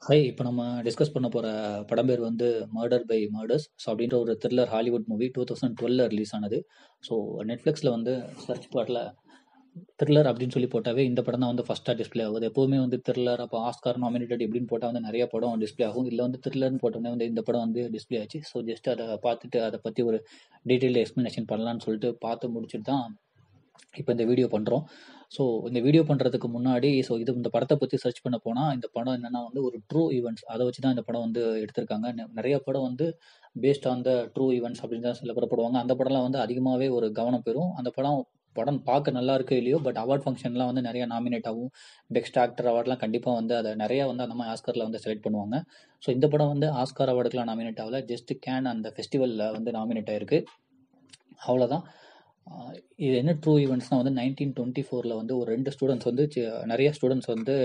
Hi! இப்ப நம்ம discuss பண்ண போற படம் பேர் வந்து மர்டர் பை மர்டர்ஸ். ஸோ அப்படின்ற ஒரு த்ரில்லர் ஹாலிவுட் மூவி 2012ல ரிலீஸ் ஆனது. ஸோ Netflixல வந்து சர்ச் பார்ல த்ரில்லர் அப்படின்னு சொல்லி போட்டாவே இந்த படம் தான் வந்து ஃபர்ஸ்ட்டா டிஸ்ப்ளே ஆகுது. எப்பவுமே வந்து த்ரில்லர், அப்ப ஆஸ்கார் நாமினேட்டட் இப்படின்னு போட்டா வந்து நெறைய படம் டிஸ்ப்ளே ஆகும். இதுல வந்து த்ரில்லர்ன்னு போட்டோனே வந்து இந்த படம் வந்து டிஸ்ப்ளே ஆச்சு. ஸோ ஜஸ்ட் அத பார்த்துட்டு அத பத்தி ஒரு டீட்டெயில்டு எக்ஸ்ப்ளனேஷன் பண்ணலான்னு சொல்லிட்டு பார்த்து முடிச்சுட்டு தான் இப்ப இந்த வீடியோ பண்றோம். ஸோ இந்த வீடியோ பண்றதுக்கு முன்னாடி ஸோ இது இந்த படத்த பத்தி சர்ச் பண்ண போனா, இந்த படம் என்னன்னா வந்து ஒரு ட்ரூ ஈவென்ட்ஸ் அத வச்சு தான் இந்த படம் வந்து எடுத்திருக்காங்க. நெ நெறைய படம் வந்து based on the true events அப்படின்னு தான் சொல்லப்படுவாங்க. அந்த படம்லாம் வந்து அதிகமாவே ஒரு கவனம் பெறும். அந்த படம் படம் பார்க்க நல்லா இருக்கோ இல்லையோ, பட் அவார்ட் ஃபங்ஷன்லாம் வந்து நெறைய நாமினேட் ஆகும். பெஸ்ட் ஆக்டர் அவார்ட்லாம் கண்டிப்பா வந்து அத நெறைய வந்து அந்த மாரி ஆஸ்கார்ல வந்து செலக்ட் பண்ணுவாங்க. ஸோ இந்த படம் வந்து ஆஸ்கார் அவார்டுக்குலாம் நாமினேட் ஆகல. ஜஸ்ட் கேன் அந்த ஃபெஸ்டிவல்ல வந்து நாமினேட் ஆயிருக்கு. அவ்வளோதான். அ இது என்ன ட்ரூ ஈவென்ட்ஸ்னா வந்து 1924ல வந்து ஒரு 2 ஸ்டூடண்ட்ஸ் வந்து சி நெறைய ஸ்டூடண்ட்ஸ் வந்து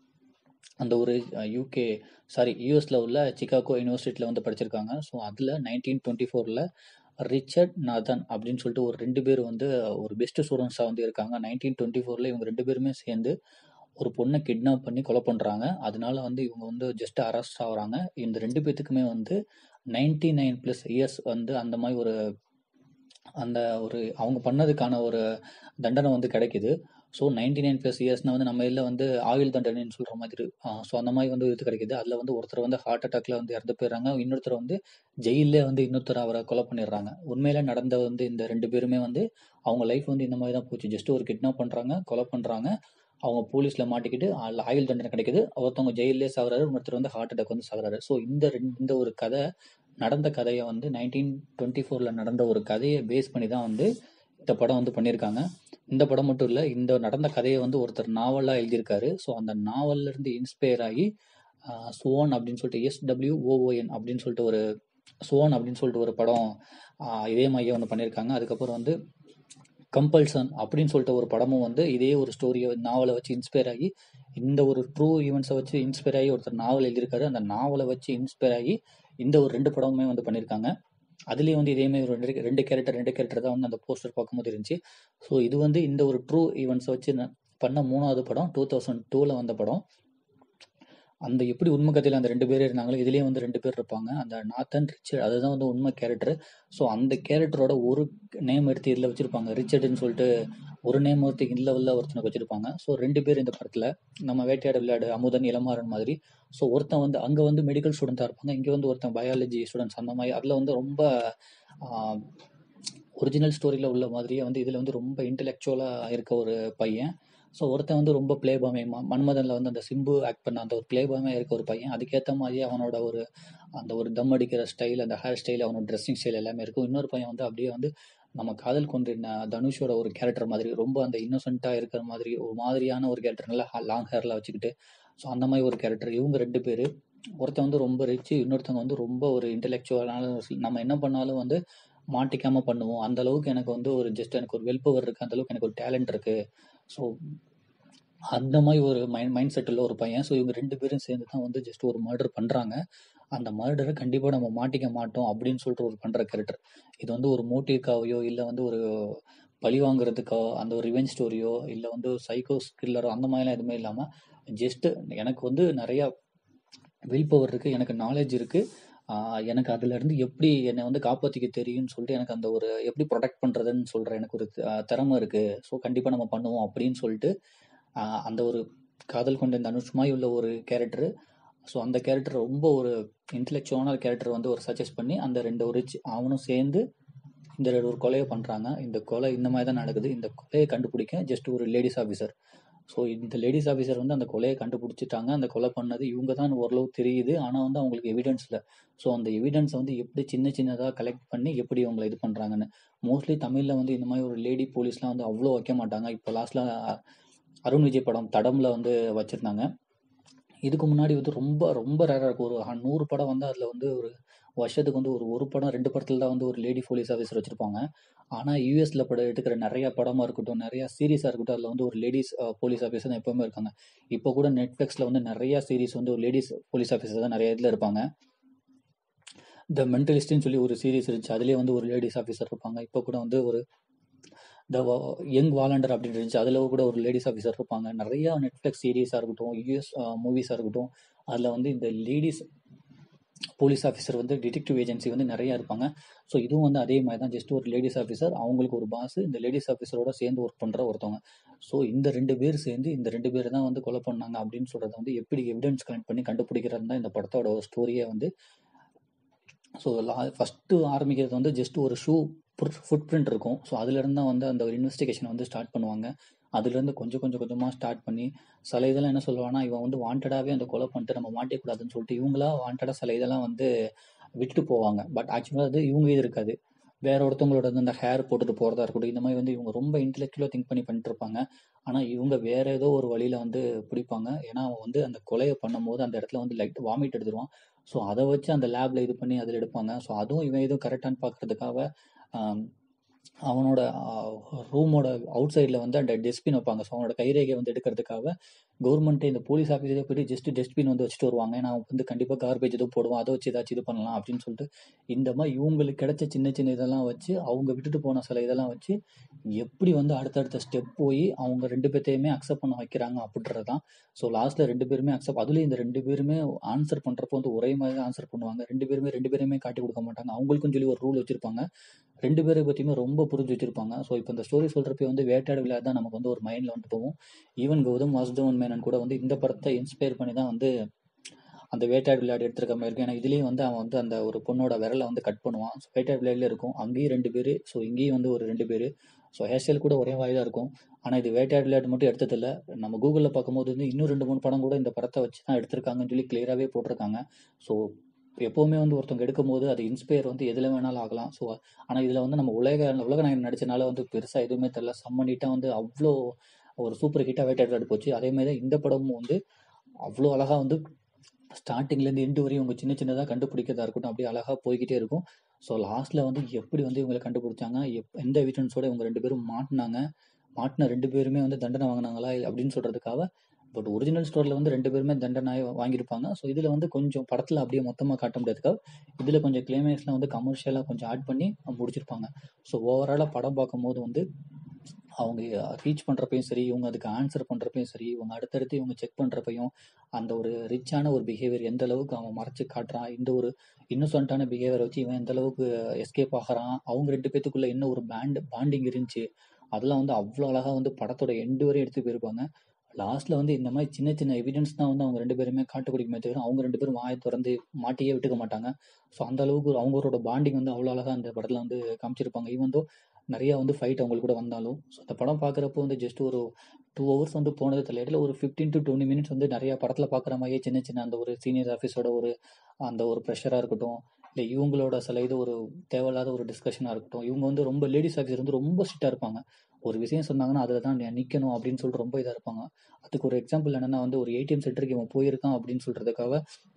அந்த ஒரு யுகே சாரி யுஎஸ்ல உள்ள சிகாகோ யுனிவர்சிட்டில வந்து படிச்சிருக்காங்க. ஸோ அதுல 1924ல ரிச்சர்ட் நாதன் அப்படின்னு சொல்லிட்டு ஒரு 2 பேர் வந்து ஒரு பெஸ்ட் ஸ்டூடண்ட்ஸா வந்து இருக்காங்க. 1924ல இவங்க 2 பேருமே சேர்ந்து ஒரு பொண்ண கிட்னாப் பண்ணி கொலை பண்றாங்க. அதனால வந்து இவங்க வந்து ஜஸ்ட் அரெஸ்ட் ஆகுறாங்க. இந்த 2 பேத்துக்குமே வந்து 99 பிளஸ் இயர்ஸ் வந்து அந்த மாரி ஒரு அந்த ஒரு அவங்க பண்ணதுக்கான ஒரு தண்டனை வந்து கிடைக்குது. ஸோ 99 பிளஸ் இயர்ஸ்னா வந்து நம்ம இதுல வந்து ஆயுள் தண்டனைன்னு சொல்ற மாதிரி அ ஸோ அந்த மாரி வந்து இது கிடைக்குது. அதுல வந்து ஒருத்தர் வந்து ஹார்ட் அட்டாக்ல வந்து இறந்து போயிடுறாங்க. இன்னொருத்தர் வந்து ஜெயில்லயே வந்து இன்னொருத்தர் அவர கொலை பண்ணிடுறாங்க. உண்மையிலே நடந்த வந்து இந்த 2 பேருமே வந்து அவங்க லைஃப் வந்து இந்த மாரி தான் போச்சு. ஜஸ்ட் ஒரு கிட்னாப் பண்றாங்க, கொலை பண்றாங்க. அவங்க போலீஸ்ல மாட்டிக்கிட்டு ஆல் ஆயுள் தண்டனை கிடைக்குது. ஒருத்தவங்க ஜெயில்லயே சாகுறாரு. இன்னொருத்தர் வந்து ஹார்ட் அட்டாக் வந்து சாகுறாரு. ஸோ இந்த 2 இந்த ஒரு கத நடந்த கதைய வந்து 1924ல நடந்த ஒரு கதைய பேஸ் பண்ணி தான் வந்து இந்த படம் வந்து பண்ணியிருக்காங்க. இந்த படம் மட்டும் இல்ல. இந்த நடந்த கதைய வந்து ஒருத்தர் நாவலா எழுதியிருக்காரு. ஸோ அந்த நாவல்ல இருந்து இன்ஸ்பயர் ஆகி அ ஸ்வோன் அப்படின்னு சொல்லிட்டு எஸ்-டபிள்யூ-ஓ-ஓ-என் அப்படின்னு சொல்லிட்டு ஒரு ஸ்வோன் அப்படின்னு சொல்லிட்டு ஒரு படம் அ இதே மாரியே ஒண்ணு பண்ணியிருக்காங்க. அதுக்கப்புறம் வந்து கம்பல்சன் அப்படின்னு சொல்லிட்டு ஒரு படமும் வந்து இதே ஒரு ஸ்டோரிய நாவல வச்சு இன்ஸ்பயர் ஆகி இந்த ஒரு ட்ரூ ஈவென்ட்ஸ வச்சு இன்ஸ்பயர் ஆகி ஒருத்தர் நாவல் எழுதியிருக்காரு. அந்த நாவல வச்சு இன்ஸ்பயர் ஆகி இந்த ஒரு 2 படமுமே வந்து பண்ணியிருக்காங்க. அதுலயும் வந்து இதே மாரி ஒரு 2 2 கேரக்டர் 2 கேரக்டர் தான் வந்து அந்த போஸ்டர் பார்க்கும்போது இருந்துச்சு. ஸோ இது வந்து இந்த ஒரு ட்ரூ ஈவென்ட்ஸ வச்சு ந பண்ண 3வது படம். 2002ல வந்த படம். அந்த எப்படி உண்மை கதையில அந்த 2 பேரே இருந்தாங்களோ, இதுலயும் வந்து 2 பேர் இருப்பாங்க. அந்த நாத்தன், ரிச்சர்ட் அதுதான் வந்து உண்மை கேரக்டர். ஸோ அந்த கேரக்டரோட ஒரு நேம் எடுத்து இதுல வச்சிருப்பாங்க. ரிச்சர்ட்ன்னு சொல்லிட்டு ஒரு நேம் ஒருத்தி இதுல உள்ள ஒருத்தனுக்கு வச்சிருப்பாங்க. ஸோ 2 பேர் இந்த படத்துல. நம்ம வேட்டையாடு விளையாடு அமுதன், இளமாறன் மாதிரி. ஸோ ஒருத்தன் வந்து அங்க வந்து மெடிக்கல் ஸ்டூடண்ட்டா இருப்பாங்க. இங்க வந்து ஒருத்தன் பயாலஜி ஸ்டூடண்ட்ஸ் அந்த மாரி. அதுல வந்து ரொம்ப ஆ ஒரிஜினல் ஸ்டோரியில உள்ள மாதிரியே வந்து இதுல வந்து ரொம்ப இன்டலெக்சுவலா இருக்க ஒரு பையன். ஸோ ஒருத்தன் வந்து ரொம்ப பிளே பாய் ம மன்மதன்ல வந்து அந்த சிம்பு ஆக்ட் பண்ண அந்த ஒரு பிளே பாயா இருக்க ஒரு பையன். அதுக்கேத்த மாரியே அவனோட ஒரு அந்த ஒரு தம் அடிக்கிற ஸ்டைல், அந்த ஹேர் ஸ்டைல், அவனோட ட்ரெஸ்ஸிங் ஸ்டைல் எல்லாமே இருக்கும். இன்னொரு பையன் வந்து அப்படியே வந்து நம்ம காதல் கொண்டேன் தனுஷோட ஒரு கேரக்டர் மாதிரி ரொம்ப அந்த இன்னோசென்ட்டா இருக்கிற மாதிரி ஒரு மாதிரியான ஒரு கேரக்டர். நல்லா லாங் ஹேர்லாம் வச்சுக்கிட்டு. ஸோ அந்த மாரி ஒரு கேரக்டர். இவங்க 2 பேரு. ஒருத்தன் வந்து ரொம்ப ரிச். இன்னொருத்தவங்க வந்து ரொம்ப ஒரு இன்டலெக்சுவலான நம்ம என்ன பண்ணாலும் வந்து மாட்டிக்காம பண்ணுவோம். அந்த அளவுக்கு எனக்கு வந்து ஒரு ஜஸ்ட் எனக்கு ஒரு வில் பவர் இருக்கு. அந்த அளவுக்கு எனக்கு ஒரு டேலண்ட் இருக்கு. ஸோ அந்த மாரி ஒரு மைண்ட் மைண்ட் செட் உள்ள ஒரு பையன். ஸோ இவங்க 2 பேரும் சேர்ந்து தான் வந்து ஜஸ்ட் ஒரு மர்டர் பண்றாங்க. அந்த மர்டர கண்டிப்பா நம்ம மாட்டிக்க மாட்டோம் அப்படின்னு சொல்லிட்டு ஒரு பண்ற கேரக்டர். இது வந்து ஒரு மோட்டிவ்க்காகவோ, இல்ல வந்து ஒரு பழி வாங்குறதுக்கோ, அந்த ஒரு ரிவெஞ்ச் ஸ்டோரியோ, இல்ல வந்து சைக்கோ கில்லரோ அந்த மாரிலாம் எதுவுமே இல்லாம, ஜஸ்ட் எனக்கு வந்து நெறைய வில் பவர் இருக்கு. எனக்கு நாலேட்ஜ் இருக்கு. ஆ எனக்கு அதுல இருந்து எப்படி என்ன வந்து காப்பாத்திக்க தெரியும்னு சொல்லிட்டு எனக்கு அந்த ஒரு எப்படி புரொடெக்ட் பண்றதுன்னு சொல்ற எனக்கு ஒரு அ திறமை இருக்கு. ஸோ கண்டிப்பா நம்ம பண்ணுவோம் அப்படின்னு சொல்லிட்டு அ அந்த ஒரு காதல் கொண்டேன் தனுஷ் மாரி உள்ள ஒரு கேரக்டர். ஸோ அந்த கேரக்டர் ரொம்ப ஒரு இன்டலெக்சுவலான கேரக்டர் வந்து ஒரு சஜெஸ்ட் பண்ணி அந்த 2 ஒரு ரிச் அவனும் சேர்ந்து இந்த ஒரு கொலைய பண்றாங்க. இந்த கொலை இந்த மாரி தான் நடக்குது. இந்த கொலைய கண்டுபிடிக்க ஜஸ்ட் ஒரு லேடீஸ் ஆஃபீசர். ஸோ இந்த லேடீஸ் ஆஃபீசர் வந்து அந்த கொலைய கண்டுபிடிச்சுட்டாங்க. அந்த கொலை பண்ணது இவங்க தான் ஓரளவு தெரியுது. ஆனா வந்து அவங்களுக்கு எவிடன்ஸ் இல்ல. ஸோ அந்த எவிடன்ஸ வந்து எப்படி சின்ன சின்னதா கலெக்ட் பண்ணி எப்படி இவங்கள இது பண்றாங்கன்னு. மோஸ்ட்லி தமிழ்ல வந்து இந்த மாரி ஒரு லேடி போலீஸ்லாம் வந்து அவ்ளோ வைக்க மாட்டாங்க. இப்ப லாஸ்ட்ல அருண் விஜய் படம் தடம்ல வந்து வச்சிருந்தாங்க. இதுக்கு முன்னாடி வந்து ரொம்ப ரொம்ப ரேரா இருக்கும். ஒரு 100 படம் வந்தா அதுல வந்து ஒரு வருஷத்துக்கு வந்து ஒரு 1 படம், 2 படத்துல தான் வந்து ஒரு லேடி போலீஸ் ஆஃபீசர் வச்சிருப்பாங்க. ஆனா யுஎஸ்ல படம் எடுக்கிற நெறைய படமா இருக்கட்டும், நெறைய சீரிஸா இருக்கட்டும், அதுல வந்து ஒரு லேடீஸ் அ போலீஸ் ஆஃபீசர் தான் எப்பவுமே இருக்காங்க. இப்ப கூட Netflixல வந்து நெறைய சீரிஸ் வந்து ஒரு லேடீஸ் போலீஸ் ஆஃபீசர் தான் நெறைய இதுல இருப்பாங்க. த மென்டலிஸ்ட்ன்னு சொல்லி ஒரு சீரிஸ் இருந்துச்சு. அதிலேயே வந்து ஒரு லேடீஸ் ஆஃபீசர் இருப்பாங்க. இப்ப கூட வந்து ஒரு த யங் வாலண்டர் அப்படின்னு இருந்துச்சு அதில் கூட ஒரு லேடிஸ் ஆஃபீஸர் இருப்பாங்க நிறையா நெட்ஃப்ளிக்ஸ் சீரீஸாக இருக்கட்டும் யூஎஸ் மூவிஸாக இருக்கட்டும் அதில் வந்து இந்த லேடிஸ் போலீஸ் ஆஃபீஸர் வந்து டிடெக்டிவ் ஏஜென்சி வந்து நிறையா இருப்பாங்க ஸோ இதுவும் வந்து அதே மாதிரி தான் ஜஸ்ட் ஒரு லேடிஸ் ஆஃபீஸர் அவங்களுக்கு ஒரு பாஸ் இந்த லேடிஸ் ஆஃபீஸரோட சேர்ந்து ஒர்க் பண்ணுற ஒருத்தவங்க ஸோ இந்த ரெண்டு பேர் சேர்ந்து இந்த ரெண்டு பேர் தான் வந்து கொலை பண்ணாங்க அப்படின்னு சொல்கிறத வந்து எப்படி எவிடன்ஸ் கலெக்ட் பண்ணி கண்டுபிடிக்கிறது தான் இந்த படத்தோட ஒரு ஸ்டோரியே வந்து ஸோ லா ஃபஸ்ட்டு ஆரம்பிக்கிறது வந்து ஜஸ்ட் ஒரு ஷூ ஃபுட் பிரிண்ட் இருக்கும் ஸோ அதுலேருந்து தான் வந்து அந்த ஒரு இன்வெஸ்டிகேஷன் வந்து ஸ்டார்ட் பண்ணுவாங்க அதுலேருந்து கொஞ்சம் கொஞ்சம் கொஞ்சமாக ஸ்டார்ட் பண்ணி சில இதெல்லாம் என்ன சொல்லுவாங்கன்னா இவன் வந்து வாண்டடாகவே அந்த கொலை பண்ணிட்டு நம்ம மாட்டிக்கூடாதுன்னு சொல்லிட்டு இவங்களா வாண்டடாக சில இதெல்லாம் வந்து விட்டுட்டு போவாங்க பட் ஆக்சுவலாக அது இவங்க இது இருக்காது வேற ஒருத்தவங்களோட வந்து அந்த ஹேர் போட்டுட்டு போகிறதா இருக்கட்டும் இந்த மாதிரி வந்து இவங்க ரொம்ப இன்டெலெக்சுவலாக திங்க் பண்ணி பண்ணிட்டு இருப்பாங்க ஆனால் இவங்க வேற ஏதோ ஒரு வழியில் வந்து பிடிப்பாங்க ஏன்னா அவன் வந்து அந்த கொலையை பண்ணும்போது அந்த இடத்துல வந்து லைட் வாமிட் எடுத்துருவான் ஸோ அதை வச்சு அந்த லேப்ல இது பண்ணி அதில் எடுப்பாங்க ஸோ அதுவும் இவன் எதுவும் கரெக்டானு பார்க்கறதுக்காக அவனோட ரூமோட அவுட் சைடில் வந்து அந்த டஸ்ட்பின் வைப்பாங்க ஸோ அவனோட கைரேகை வந்து எடுக்கிறதுக்காக கவர்மெண்ட்டே இந்த போலீஸ் ஆஃபீஸரே போயிட்டு ஜஸ்ட் டஸ்ட்பின் வந்து வச்சுட்டு வருவாங்க ஏன்னா அவன் வந்து கண்டிப்பாக கார்பேஜ் எதுவும் போடுவான் அதை வச்சு ஏதாச்சும் இது பண்ணலாம் அப்படின்னு சொல்லிட்டு இந்த மாதிரி இவங்களுக்கு கிடைச்ச சின்ன சின்ன இதெல்லாம் வச்சு அவங்க விட்டுட்டு போன சில இதெல்லாம் வச்சு எப்படி வந்து அடுத்தடுத்த ஸ்டெப் போய் அவங்க ரெண்டு பேர்த்தையுமே அக்செப்ட் பண்ண வைக்கிறாங்க அப்படின்றது தான் ஸோ லாஸ்ட்டில் ரெண்டு பேருமே அக்செப்ட் அதுலேயும் இந்த ரெண்டு பேருமே ஆன்சர் பண்ணுறப்போ வந்து ஒரே மாதிரி தான் ஆன்சர் பண்ணுவாங்க ரெண்டு பேருமே ரெண்டு பேருமே காட்டி கொடுக்க மாட்டாங்க அவங்களுக்கும் சொல்லி ஒரு ரூல் வச்சுருப்பாங்க ரெண்டு பேரை பற்றியுமே ரொம்ப புரிஞ்சு வச்சிருப்பாங்க ஸோ இப்போ இந்த ஸ்டோரி சொல்கிறப்ப வந்து வேட்டாடு விளையாடு தான் நமக்கு வந்து ஒரு மைண்டில் வந்து போகும் ஈவன் கௌதம் வாசுதேவன் மேனன் கூட வந்து இந்த படத்தை இன்ஸ்பயர் பண்ணி தான் வந்து அந்த வேட்டாடு விளையாடு எடுத்திருக்க மாதிரி இருக்கும் ஏன்னா இதுலேயும் வந்து அவன் வந்து அந்த ஒரு பொண்ணோட விரலை வந்து கட் பண்ணுவான் ஸோ வேட்டாடு விளையாடுல இருக்கும் அங்கேயும் ரெண்டு பேர் ஸோ இங்கேயும் வந்து ஒரு ரெண்டு பேர் ஸோ ஹேர் ஸ்டைல் கூட ஒரே வாய் தான் இருக்கும் ஆனால் இது வேட்டையாடு விளையாட்டு மட்டும் எடுத்ததில்ல நம்ம கூகுளில் பார்க்கும்போது வந்து இன்னும் ரெண்டு மூணு படம் கூட இந்த படத்தை வச்சு தான் எடுத்திருக்காங்கன்னு சொல்லி கிளியராகவே போட்டிருக்காங்க ஸோ எப்போவுமே வந்து ஒருத்தவங்க எடுக்கும்போது அது இன்ஸ்பயர் வந்து எதில் வேணாலும் ஆகலாம் ஸோ ஆனால் இதில் வந்து நம்ம உலக உலக நாயகன் நடிச்சனால வந்து பெருசாக எதுவுமே தெரில செம்ம நீட்டாக வந்து அவ்வளோ ஒரு சூப்பர் ஹிட்டாக வேட்டையாடு போச்சு அதே மாதிரி தான் இந்த படமும் வந்து அவ்வளோ அழகாக வந்து ஸ்டார்டிங்லேருந்து எண்டு வரையும் இவங்க சின்ன சின்னதாக கண்டுபிடிக்கிறதா இருக்கட்டும் அப்படியே அழகாக போய்கிட்டே இருக்கும் ஸோ லாஸ்ட்டில் வந்து எப்படி வந்து இவங்களை கண்டுபிடிச்சாங்க எப் எந்த எவிடன்ஸோட இவங்க ரெண்டு பேரும் மாட்டினாங்க மாட்டின ரெண்டு பேருமே வந்து தண்டனை வாங்கினாங்களா அப்படின்னு சொல்கிறதுக்காக பட் ஒரிஜினல் ஸ்டோரியில் வந்து ரெண்டு பேருமே தண்டனை வாங்கியிருப்பாங்க ஸோ இதில் வந்து கொஞ்சம் படத்தில் அப்படியே மொத்தமாக காட்ட முடியாதுக்காக இதில் கொஞ்சம் கிளைமேக்ஸில் வந்து கமர்ஷியலாக கொஞ்சம் ஆட் பண்ணி முடிச்சிருப்பாங்க ஸோ ஓவராலாக படம் பார்க்கும்போது வந்து அவங்க ரீச் பண்ணுறப்பையும் சரி இவங்க அதுக்கு ஆன்சர் பண்ணுறப்பையும் சரி இவங்க அடுத்தடுத்து இவங்க செக் பண்ணுறப்பையும் அந்த ஒரு ரிச்சான ஒரு பிஹேவியர் எந்த அளவுக்கு அவன் மறைச்சு காட்டுறான் இந்த ஒரு இன்னோசன்ட்டான பிஹேவியரை வச்சு இவன் எந்த அளவுக்கு எஸ்கேப் ஆகிறான் அவங்க ரெண்டு பேத்துக்குள்ள என்ன ஒரு பேண்ட் பாண்டிங் இருந்துச்சு அதெல்லாம் வந்து அவ்வளோ அழகாக வந்து படத்தோட எண்டு வரையும் எடுத்து போயிருப்பாங்க லாஸ்ட்ல வந்து இந்த மாதிரி சின்ன சின்ன எவிடன்ஸ் தான் வந்து அவங்க ரெண்டு பேருமே காட்டு குடிக்குமே தவிர அவங்க ரெண்டு பேரும் வாயை திறந்து மாட்டியே விட்டுக்க மாட்டாங்க ஸோ அந்த அளவுக்கு அவங்களோட பாண்டிங் வந்து அவ்வளோ அழகாக அந்த படத்தில் வந்து காமிச்சிருப்பாங்க ஈவன் தோ நிறையா வந்து ஃபைட் அவங்களுக்கு கூட வந்தாலும் ஸோ அந்த படம் பார்க்குறப்போ வந்து ஜஸ்ட் ஒரு டூ ஹவர்ஸ் வந்து போனது தெரியல இடையில ஒரு ஃபிஃப்டீன் டு டுவெண்ட்டி மினிட்ஸ் வந்து நிறையா படத்தில் பார்க்குற மாதிரியே சின்ன சின்ன அந்த ஒரு சீனியர் ஆஃபீஸோட ஒரு அந்த ஒரு ப்ரெஷராக இருக்கட்டும் இல்லை இவங்களோட சில இது ஒரு தேவையில்லாத ஒரு டிஸ்கஷனாக இருக்கட்டும் இவங்க வந்து ரொம்ப லேடிஸ் ஆஃபீஸர் வந்து ரொம்ப ஸ்ட்ரிக்டாக இருப்பாங்க ஒரு விஷயம் சொன்னாங்கன்னா அதில் தான் நிற்கணும் அப்படின்னு சொல்லிட்டு ரொம்ப இதாக இருப்பாங்க அதுக்கு ஒரு எக்ஸாம்பிள் என்னன்னா வந்து ஒரு ஏடிஎம் சென்டருக்கு இவன் போயிருக்கான் அப்படின்னு சொல்கிறதுக்காக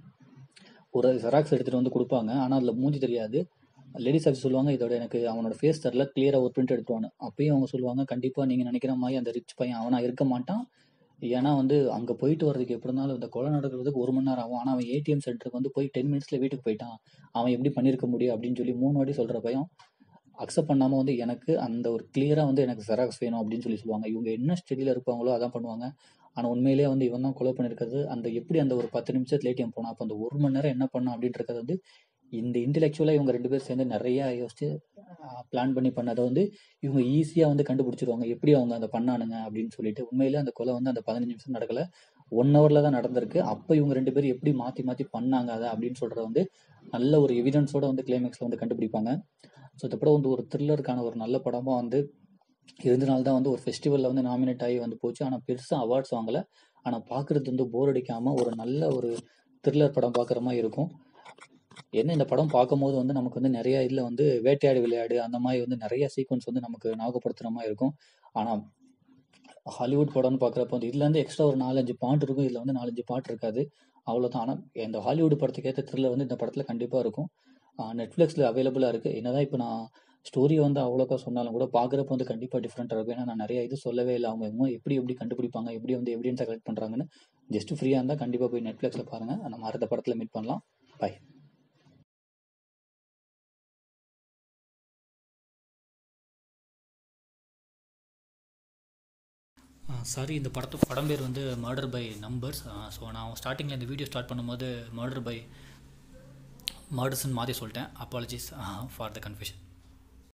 ஒரு ஜெராக்ஸ் எடுத்துகிட்டு வந்து கொடுப்பாங்க ஆனால் அதில் மூஞ்சி தெரியாது லேடிஸ் ஆஃபீஸ் சொல்லுவாங்க இதோட எனக்கு அவனோட ஃபேஸ் தெரில கிளியராக ஒரு பிரிண்ட் எடுத்துவானு அப்பயும் அவங்க சொல்லுவாங்க கண்டிப்பாக நீங்கள் நினைக்கிற மாதிரி அந்த ரிச் பையன் அவனாக இருக்க மாட்டான் ஏன்னா வந்து அங்கே போயிட்டு வர்றதுக்கு எப்படி இருந்தாலும் இந்த கொலை நடக்கிறதுக்கு ஒரு மணி நேரம் ஆகும் ஆனால் அவன் ஏடிஎம் சென்டருக்கு வந்து போய் டென் மினிட்ஸில் வீட்டுக்கு போயிட்டான் அவன் எப்படி பண்ணியிருக்க முடியும் அப்படின்னு சொல்லி மூணு வாட்டி சொல்கிற பையன் அக்செப்ட் பண்ணாமல் வந்து எனக்கு அந்த ஒரு கிளியராக வந்து எனக்கு ஜெராக்ஸ் வேணும் அப்படின்னு சொல்லி சொல்லுவாங்க இவங்க என்ன ஸ்டடியில் இருப்பாங்களோ அதான் பண்ணுவாங்க ஆனால் உண்மையிலேயே வந்து இவன் தான் கொலை பண்ணியிருக்கிறது அந்த எப்படி அந்த ஒரு பத்து நிமிஷத்துல ஏடிஎம் போனான் அப்போ அந்த ஒரு மணி நேரம் என்ன பண்ணான் அப்படின்றது வந்து இந்த இன்டெலெக்சுவலாக இவங்க ரெண்டு பேர் சேர்ந்து நிறைய யோசிச்சு பிளான் பண்ணி பண்ணதை வந்து இவங்க ஈஸியாக வந்து கண்டுபிடிச்சிருவாங்க எப்படி அவங்க அதை பண்ணானுங்க அப்படின்னு சொல்லிட்டு உண்மையிலே அந்த கொலை வந்து அந்த பதினஞ்சு நிமிஷம் நடக்கல ஒன் ஹவரில் தான் நடந்திருக்கு அப்போ இவங்க ரெண்டு பேரும் எப்படி மாற்றி மாற்றி பண்ணாங்க அதை அப்படின்னு சொல்கிறத வந்து நல்ல ஒரு எவிடன்ஸோட வந்து கிளைமேக்ஸில் வந்து கண்டுபிடிப்பாங்க ஸோ இந்த படம் வந்து ஒரு த்ரில்லருக்கான ஒரு நல்ல படமாக வந்து இருந்தனால தான் வந்து ஒரு ஃபெஸ்டிவலில் வந்து நாமினேட் ஆகி வந்து போச்சு ஆனால் பெருசாக அவார்ட்ஸ் வாங்கலை ஆனால் பார்க்குறது வந்து போர் அடிக்காமல் ஒரு நல்ல ஒரு த்ரில்லர் படம் பார்க்குற மாதிரி இருக்கும் என்ன இந்த படம் பார்க்கும்போது வந்து நமக்கு வந்து நிறைய இதில் வந்து வேட்டையாடு விளையாடு அந்த மாதிரி வந்து நிறைய சீக்வன்ஸ் வந்து நமக்கு ஞாபகப்படுத்துகிற மாதிரி இருக்கும் ஆனால் ஹாலிவுட் படம்னு பார்க்குறப்ப வந்து இதுலேருந்து எக்ஸ்ட்ரா ஒரு நாலஞ்சு பாட்டு இருக்கும் இதில் வந்து நாலஞ்சு பாட்டு இருக்காது அவ்வளோதான் ஆனால் இந்த ஹாலிவுட் படத்துக்கு ஏற்ற த்ரில்லர் வந்து இந்த படத்தில் கண்டிப்பாக இருக்கும் நெட்ஃப்ளிக்ஸில் அவைலபிளாக இருக்குது என்னதான் இப்போ நான் ஸ்டோரி வந்து அவ்வளோக்கா சொன்னாலும் கூட பார்க்குறப்ப வந்து கண்டிப்பாக டிஃப்ரெண்ட்டாக இருக்கும் ஏன்னா நான் நிறைய இது சொல்லவே இல்லை அவங்க இவங்க எப்படி எப்படி கண்டுபிடிப்பாங்க எப்படி வந்து எவிடன்ஸை கலெக்ட் பண்ணுறாங்கன்னு ஜஸ்ட் ஃப்ரீயாக இருந்தால் கண்டிப்பாக போய் நெட்ஃப்ளிக்ஸில் பாருங்கள் நம்ம அடுத்த படத்தில் மீட் பண்ணலாம் பை சாரி இந்த படத்து படம் பேர் வந்து மர்டர் பை நம்பர்ஸ் ஸோ நான் ஸ்டார்டிங்கில் இந்த வீடியோ ஸ்டார்ட் பண்ணும்போது மர்டர் பை மர்டர்ஸ்ன்னு மாற்றி சொல்லிட்டேன் அப்பாலஜிஸ் ஃபார் த கன்ஃபியூஷன்